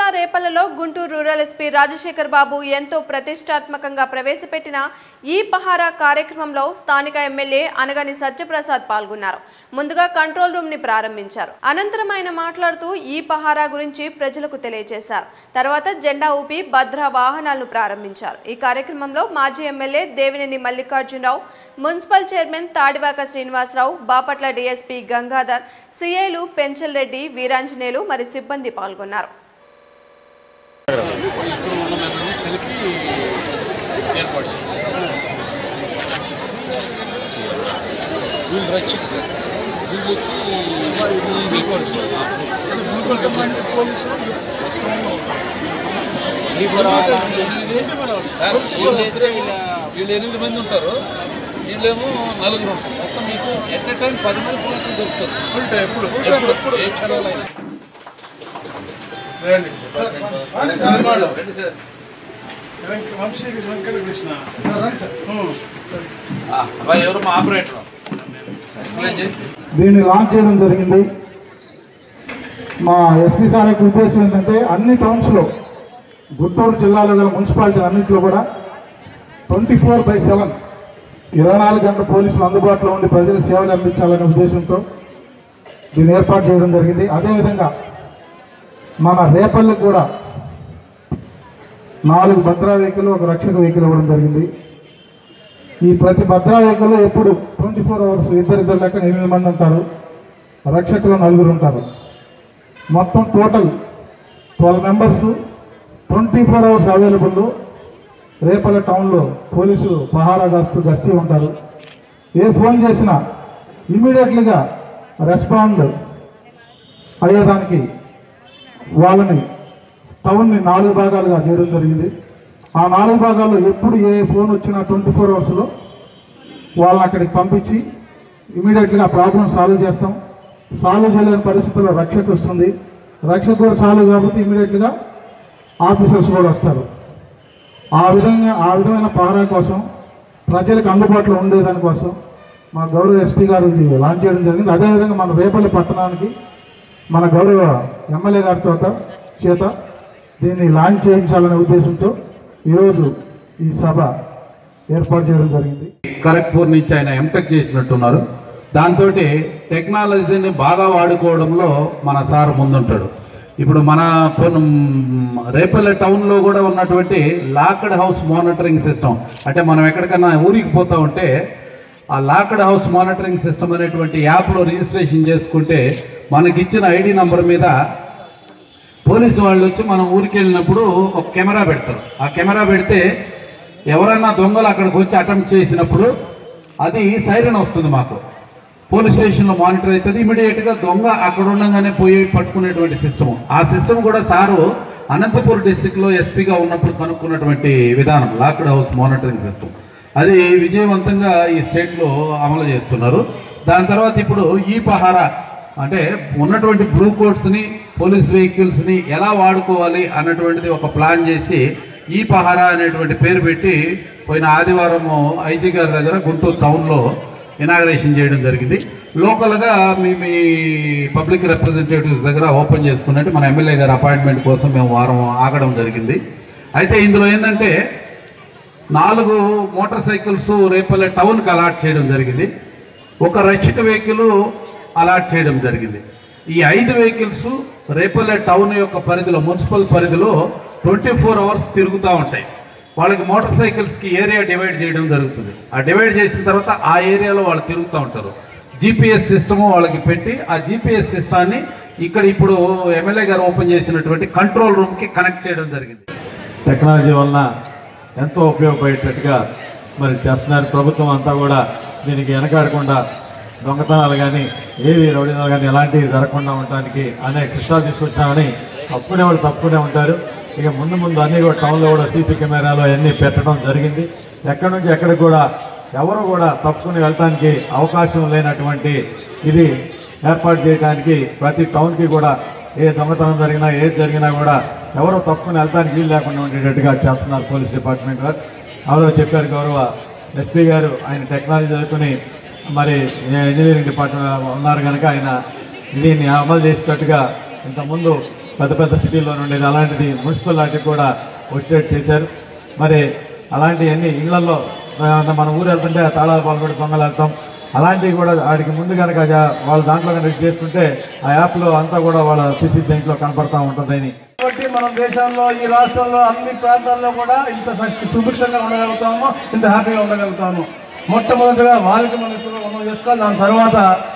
రేపల్లలో Guntur rural SP Rajasekhar Babu ఎంతో ప్రతిష్టాత్మకంగా ప్రవేశపెట్టిన ఈ పహారా కార్యక్రమంలో స్థానిక ఎమ్మెల్యే అనగాని సత్యప్రసాద్ పాల్గొన్నారు ముందుగా కంట్రోల్ రూమ్ ని ప్రారంభించారు అనంతరం ఆయన మాట్లాడుతూ ఈ పహారా గురించి ప్రజలకు తెలియజేశారు తర్వాత జెండా ఊపి భద్ర వాహనాలను ప్రారంభించారు ఈ కార్యక్రమంలో మాజీ MLA Devineni Mallikarjuna Rao municipal chairman Tadivaka Srinivasa Rao Bapatla DSP Gangadhar సిఐలు పెంచల్ రెడ్డి వీరాంజనేయులు మరి సిబ్బంది పాల్గొన్నారు కలిపి ఏర్పాటు వీళ్ళు రక్షిస్తారు వీళ్ళు వచ్చి వీళ్ళు ఎనిమిది మంది ఉంటారు వీళ్ళేమో నలుగురు ఉంటారు మొత్తం మీకు ఎట్ టైం పది మంది పోలీసులు దొరుకుతారు ఎప్పుడు ఎప్పుడు ఏ క్షణంలో అయినా రండి సార్ వంశీ వెంకట కృష్ణ అబ్బాయి ఎవరు మా ఆపరేటర్ ఎక్స్ప్లెయిన్ చేసి దీన్ని లాంచ్ చేయడం జరిగింది మా ఎస్పీ సార్ యొక్క ఉద్దేశం ఏంటంటే అన్ని టౌన్స్లో గుంటూరు జిల్లాలో గల మున్సిపాలిటీ అన్నింటిలో కూడా ట్వంటీ ఫోర్ బై సెవెన్ ఇరవై నాలుగు గంటల పోలీసులు అందుబాటులో ఉండి ప్రజలకు సేవలు అందించాలనే ఉద్దేశంతో దీన్ని ఏర్పాటు చేయడం జరిగింది అదేవిధంగా మన రేపల్లికి కూడా నాలుగు భద్రా వెహికల్ ఒక రక్షక వెహికల్ ఇవ్వడం జరిగింది ఈ ప్రతి భద్రా వెహికల్ ఎప్పుడు ట్వంటీ ఫోర్ అవర్స్ ఇద్దరిద్దరు లెక్క ఎనిమిది మంది ఉంటారు రక్షకులు నలుగురు ఉంటారు మొత్తం total twelve members twenty four hours available Repalle టౌన్లో పోలీసులు పహారా గస్తు గస్తీ ఉంటారు ఏ ఫోన్ చేసినా ఇమీడియట్లీగా రెస్పాండ్ అయ్యేదానికి వాళ్ళని టౌన్ని నాలుగు భాగాలుగా చేయడం జరిగింది ఆ నాలుగు భాగాల్లో ఎప్పుడు ఏ ఫోన్ వచ్చినా ట్వంటీ ఫోర్ అవర్స్లో వాళ్ళని అక్కడికి పంపించి ఇమీడియట్గా ఆ ప్రాబ్లం సాల్వ్ చేస్తాం సాల్వ్ చేయలేని పరిస్థితుల్లో రక్షక వస్తుంది రక్షక కూడా సాల్వ్ కాబట్టి ఇమీడియట్గా ఆఫీసర్స్ కూడా వస్తారు ఆ విధంగా ఆ విధమైన పహరా కోసం ప్రజలకు అందుబాటులో ఉండేదాని కోసం మా గౌరవ ఎస్పీ గారు ఇది లాంచ్ చేయడం జరిగింది అదేవిధంగా మన రేపల్లి పట్టణానికి మన గౌరవ ఎమ్మెల్యే గారి తోట చేత దీన్ని లాంచ్ చేయించాలనే ఉద్దేశంతో ఈరోజు ఈ సభ ఏర్పాటు చేయడం జరిగింది ఖరగ్పూర్ నుంచి ఆయన ఎంటెక్ చేసినట్టున్నారు దాంతో టెక్నాలజీని బాగా వాడుకోవడంలో మన సార్ ముందుంటాడు ఇప్పుడు మన పొన్- రేపల్లె టౌన్లో కూడా ఉన్నటువంటి లాక్డ్ హౌస్ మానిటరింగ్ సిస్టమ్ అంటే మనం ఎక్కడికన్నా ఊరికి పోతా ఉంటే ఆ లాక్డ్ హౌస్ మానిటరింగ్ సిస్టమ్ అనేటువంటి యాప్లో రిజిస్ట్రేషన్ చేసుకుంటే మనకిచ్చిన ఐడి నంబర్ మీద పోలీసు వాళ్ళు వచ్చి మనం ఊరికి వెళ్ళినప్పుడు ఒక కెమెరా పెడతారు ఆ కెమెరా పెడితే ఎవరైనా దొంగలు అక్కడికి వచ్చి అటెంప్ట్ చేసినప్పుడు అది సైరన్ వస్తుంది మాకు పోలీస్ స్టేషన్లో మానిటర్ అవుతుంది ఇమీడియట్గా దొంగ అక్కడ ఉండగానే పోయి పట్టుకునేటువంటి సిస్టమ్ ఆ సిస్టమ్ కూడా సారు అనంతపూర్ డిస్టిక్లో ఎస్పీగా ఉన్నప్పుడు కనుక్కున్నటువంటి విధానం లాక్డ్ హౌస్ మానిటరింగ్ సిస్టమ్ అది విజయవంతంగా ఈ స్టేట్లో అమలు చేస్తున్నారు దాని తర్వాత ఇప్పుడు ఈ పహారా అంటే ఉన్నటువంటి బ్లూ కోడ్స్ని పోలీస్ వెహికల్స్ని ఎలా వాడుకోవాలి అన్నటువంటిది ఒక ప్లాన్ చేసి ఈ పహారా అనేటువంటి పేరు పెట్టి పోయిన ఆదివారము ఐజీ గారి దగ్గర గుంటూరు టౌన్లో ఇనాగరేషన్ చేయడం జరిగింది లోకల్గా మీ మీ పబ్లిక్ రిప్రజెంటేటివ్స్ దగ్గర ఓపెన్ చేసుకున్నట్టు మన ఎమ్మెల్యే గారి అపాయింట్మెంట్ కోసం మేము వారం ఆగడం జరిగింది అయితే ఇందులో ఏంటంటే నాలుగు మోటార్ సైకిల్స్ రేపల్లె టౌన్కి అలాట్ చేయడం జరిగింది ఒక రక్షిత వెహికల్ అలాట్ చేయడం జరిగింది ఈ ఐదు వెహికల్స్ రేపల్లె టౌన్ యొక్క పరిధిలో మున్సిపల్ పరిధిలో ట్వంటీ ఫోర్ అవర్స్ తిరుగుతూ ఉంటాయి వాళ్ళకి మోటార్ సైకిల్స్కి ఏరియా డివైడ్ చేయడం జరుగుతుంది ఆ డివైడ్ చేసిన తర్వాత ఆ ఏరియాలో వాళ్ళు తిరుగుతూ ఉంటారు జీపీఎస్ సిస్టము వాళ్ళకి పెట్టి ఆ జీపీఎస్ సిస్టాన్ని ఇక్కడ ఇప్పుడు ఎమ్మెల్యే గారు ఓపెన్ చేసినటువంటి కంట్రోల్ రూమ్కి కనెక్ట్ చేయడం జరిగింది టెక్నాలజీ వలన ఎంతో ఉపయోగపడేటట్టుగా మరి చేస్తున్నారు ప్రభుత్వం అంతా కూడా దీనికి వెనకాడకుండా దొంగతనాలు కానీ ఏవి రౌడీనాలు కానీ ఎలాంటివి జరగకుండా ఉండడానికి అనేక సిస్టాలు తీసుకొచ్చినామని తప్పుకునే వాళ్ళు తప్పుకునే ఉంటారు ఇక ముందు ముందు అన్నీ కూడా టౌన్లో కూడా సీసీ కెమెరాలు అవన్నీ పెట్టడం జరిగింది ఎక్కడి నుంచి ఎక్కడికి కూడా ఎవరు కూడా తప్పుకుని వెళ్ళటానికి అవకాశం లేనటువంటి ఇది ఏర్పాటు చేయడానికి ప్రతి టౌన్కి కూడా ఏ దొంగతనం జరిగినా ఏది జరిగినా కూడా ఎవరో తప్పుకుని వెళ్తానికి వీలు లేకుండా ఉండేటట్టుగా చేస్తున్నారు పోలీస్ డిపార్ట్మెంట్ వారు ఎవరో చెప్పారు గౌరవ ఎస్పీ గారు ఆయన టెక్నాలజీ చదువుకుని మరి ఇంజనీరింగ్ డిపార్ట్మెంట్ ఉన్నారు కనుక ఆయన దీన్ని అమలు చేసేటట్టుగా ఇంతకుముందు పెద్ద పెద్ద సిటీల్లో ఉండేది అలాంటిది మున్సిపల్ వాటికి కూడా ఒస్టేట్ చేశారు మరి అలాంటివన్నీ ఇళ్లలో మన ఊరు వెళ్తుంటే ఆ తాళాలు పాల్గొని దొంగలు వెళ్తాం అలాంటివి కూడా వాడికి ముందు కనుక జా- వాళ్ళ దాంట్లో కనుక చేసుకుంటే ఆ యాప్లో అంతా కూడా వాళ్ళ సిసి దీంట్లో కనపడతా ఉంటుందని కాబట్టి మనం దేశంలో ఈ రాష్ట్రంలో అన్ని ప్రాంతాల్లో కూడా ఇంత సక్ష- సుభిక్షంగా ఉండగలుగుతాము ఇంత హ్యాపీగా ఉండగలుగుతాము మొట్టమొదటిగా వాళ్ళకి మనం ఇప్పుడు మనం చేసుకోవాలి దాని తర్వాత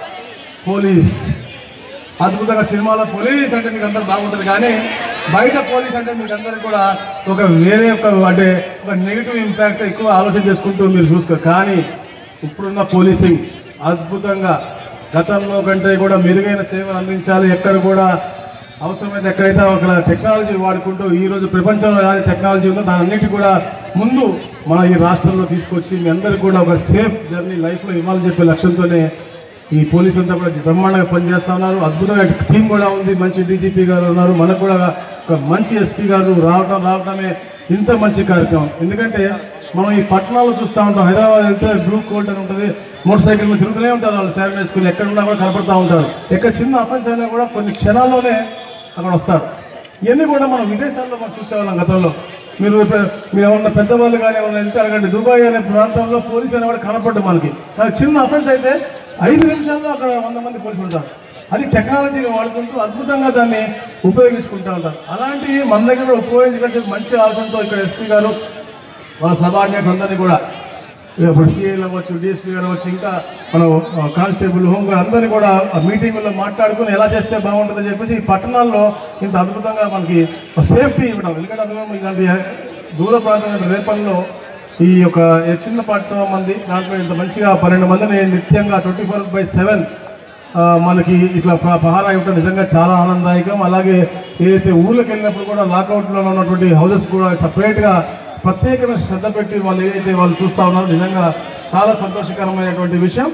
పోలీస్ అద్భుతంగా సినిమాలో పోలీస్ అంటే మీకు అందరు బాగుంటుంది కానీ బయట పోలీస్ అంటే మీకు అందరికి కూడా ఒక వేరే ఒక అంటే ఒక నెగిటివ్ ఇంపాక్ట్ ఎక్కువ ఆలోచన చేసుకుంటూ మీరు చూసుకోరు కానీ ఇప్పుడున్న పోలీసింగ్ అద్భుతంగా గతంలో కంటే కూడా మెరుగైన సేవలు అందించాలి ఎక్కడ కూడా అవసరమైతే ఎక్కడైతే అక్కడ టెక్నాలజీ వాడుకుంటూ ఈ రోజు ప్రపంచంలో ఏదైతే టెక్నాలజీ ఉందో దాని అన్నిటి కూడా ముందు మన ఈ రాష్ట్రంలో తీసుకొచ్చి మీ అందరికీ కూడా ఒక సేఫ్ జర్నీ లైఫ్లో ఇవ్వాలని చెప్పే లక్ష్యంతోనే ఈ పోలీసు అంతా కూడా బ్రహ్మాండంగా పనిచేస్తా ఉన్నారు అద్భుతంగా టీం కూడా ఉంది మంచి డీజీపీ గారు ఉన్నారు మనకు కూడా ఒక మంచి ఎస్పీ గారు రావటం రావటమే ఇంత మంచి కార్యక్రమం ఎందుకంటే మనం ఈ పట్టణాల్లో చూస్తూ ఉంటాం హైదరాబాద్ వెళ్తే బ్లూ కోట్ అని ఉంటుంది మోటార్ సైకిల్ మీద తిరుగుతూనే ఉంటారు వాళ్ళు శారీ వేసుకుని ఎక్కడ ఉన్నా కూడా కనపడతా ఉంటారు ఎక్కడ చిన్న అఫెన్స్ అయినా కూడా కొన్ని క్షణాల్లోనే అక్కడ వస్తారు ఇవన్నీ కూడా మనం విదేశాల్లో మనం చూసేవాళ్ళం గతంలో మీరు ఇప్పుడు మీరు ఎవరన్నా పెద్దవాళ్ళు కానీ ఎవరైనా వెళ్తే అడగండి దుబాయ్ అనే ప్రాంతంలో పోలీసు అనే కూడా కనపడ్డు మనకి కానీ చిన్న అఫెన్స్ అయితే ఐదు నిమిషాల్లో అక్కడ వంద మంది పోలీసులు ఉంటారు అది టెక్నాలజీని వాడుకుంటూ అద్భుతంగా దాన్ని ఉపయోగించుకుంటూ ఉంటారు అలాంటి మన దగ్గర కూడా ఉపయోగించుకుంటే మంచి ఆలోచనతో ఇక్కడ ఎస్పీ గారు వాళ్ళ సబార్డినేట్స్ అందరినీ కూడా ఇప్పుడు సిఐలు అవ్వచ్చు డిఎస్పీ గారు అవ్వచ్చు ఇంకా మన కానిస్టేబుల్ హోమ్ గారు అందరినీ కూడా ఆ మీటింగుల్లో మాట్లాడుకుని ఎలా చేస్తే బాగుంటుందని చెప్పేసి ఈ పట్టణాల్లో ఇంత అద్భుతంగా మనకి సేఫ్టీ ఇవ్వడం ఎందుకంటే అందులో ఇలాంటి దూర ప్రాంతమైన రేపల్లో ఈ యొక్క ఈ చిన్న పట్టణం మంది దాంట్లో ఇంత మంచిగా పన్నెండు మందిని నిత్యంగా ట్వంటీ ఫోర్ బై సెవెన్ మనకి ఇట్లా ప- పహారా ఇవ్వడం నిజంగా చాలా ఆనందదాయకం అలాగే ఏదైతే ఊళ్ళకి వెళ్ళినప్పుడు కూడా లాకౌట్లో ఉన్నటువంటి హౌసెస్ కూడా సపరేట్గా ప్రత్యేకమైన శ్రద్ధ పెట్టి వాళ్ళు ఏదైతే వాళ్ళు చూస్తా ఉన్నారో నిజంగా చాలా సంతోషకరమైనటువంటి విషయం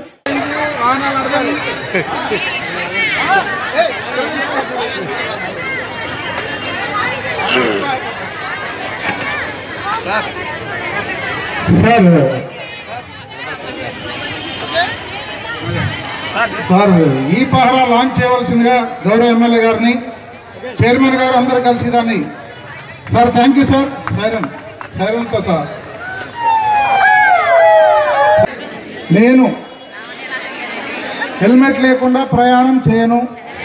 సార్ సార్ ఈ పహరా లాంచ్ చేయవలసిందిగా గౌరవ ఎమ్మెల్యే గారిని చైర్మన్ గారు అందరు కలిసి దాన్ని sir thank you sir siren సైరన్తో సార్ నేను హెల్మెట్ లేకుండా ప్రయాణం చేయను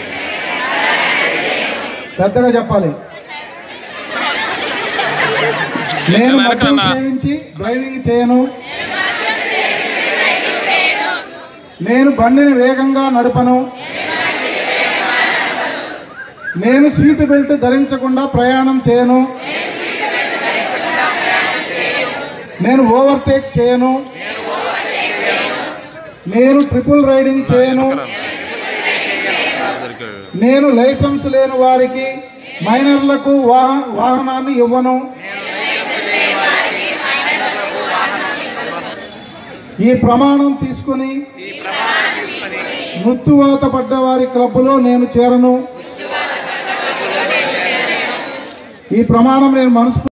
పెద్దగా చెప్పాలి నేను మద్యం సేవించి డ్రైవింగ్ చేయను నేను బండిని వేగంగా నడపను నేను సీటు బెల్ట్ ధరించకుండా ప్రయాణం చేయను నేను ఓవర్టేక్ చేయను నేను ట్రిపుల్ రైడింగ్ చేయను నేను లైసెన్స్ లేని వారికి మైనర్లకు వాహ వాహనాన్ని ఇవ్వను ఈ ప్రమాణం తీసుకుని మృత్యువాత పడ్డ వారి క్లబ్లో నేను చేరను ఈ ప్రమాణం నేను మనసు